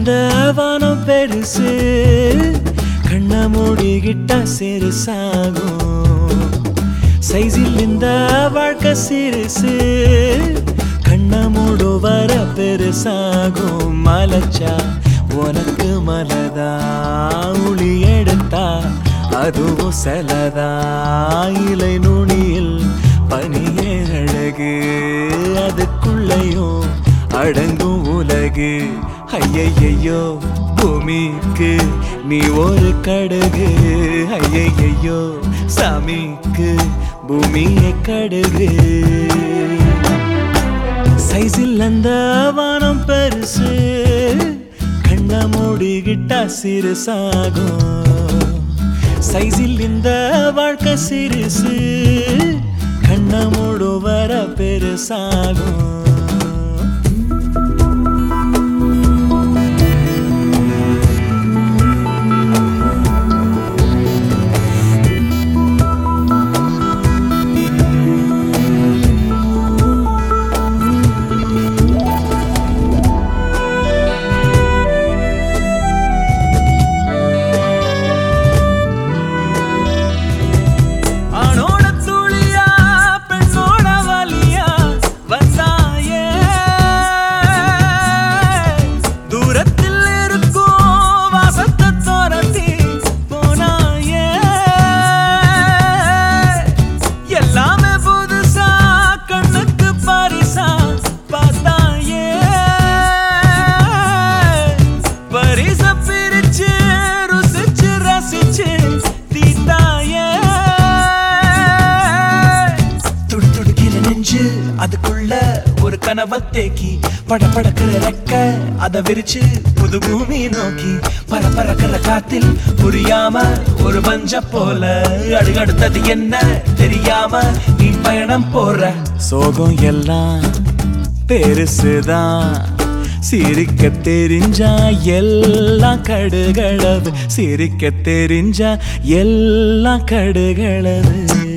இந்த வானம் பெருசு கண்ண மூடிக்கிட்ட சிறுசாகும் சைஸில் இந்த வாழ்க்கை சிறுசு கண்ண மூடு வர பெருசாகும் மலைச்சா உனக்கு மலதா உளி எடுத்தா அதுவும் செலதா இலை நுனியில் பனியே அழகு அதுக்குள்ளையும் அடங்கும் உலகு ஐயையோ பூமிக்கு நீ ஒரு கடுகு ஐயையோ சாமிக்கு பூமியை கடுகு சைஸில் அந்த வானம் பெருசு கண்ண மூடிக்கிட்டா சிறுசாகும் சைஸில் இந்த வாழ்க்கை சிறுசு கண்ண மூடு வர பெருசாகும் ஆணோட துளியா பெண்ணோட வலியா வந்தாயே தூரத்தில் இருக்கும் வாசத்தை தோரத்தி போனாயே எல்லாமே புதுசா கண்ணுக்கு பரிசா பார்த்தாயே பரிச பிரிச்சு ருசிச்சு ரசிச்சு தீத்தாயே துடு துடுக்கிற நெஞ்சு அதுக்குள்ள ஒரு கனவை தேக்கி பட படக்கிற ரெக்க அத விரிச்சு புது பூமி நோக்கி பர பறக்கிற காத்தில் புரியாம ஒரு பஞ்ச போல அடுத்தது என்ன தெரியாம நீ பயணம் போற சோகம் எல்லாம் பெருசுதான் சிரிக்க தெரிஞ்சா எல்லாம் கடுகளவு சிரிக்க தெரிஞ்சா எல்லாம் கடுகளவு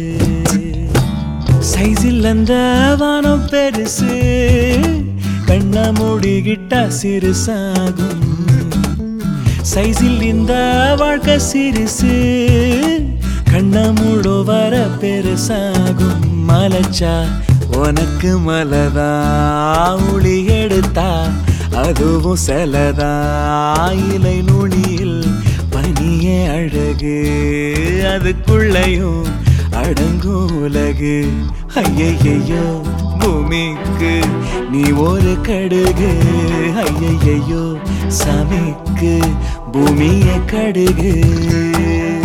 சைஸில் அந்த வானம் பெருசு கண்ண மூடிக்கிட்டா சிறுசாகும் சைஸில் இந்த வாழ்க்கை சிறுசு கண்ண மூடு வர பெருசாகும் மலைச்சா உனக்கு மலதா உளி எடுத்தா அதுவும் செலதா இலை நுனியில் பனியே அழகு அதுக்குள்ளையும் அடங்கும் உலகு ஐயையோ பூமிக்கு நீ ஒரு கடுகு ஐயையோ சாமிக்கு பூமிய கடுகு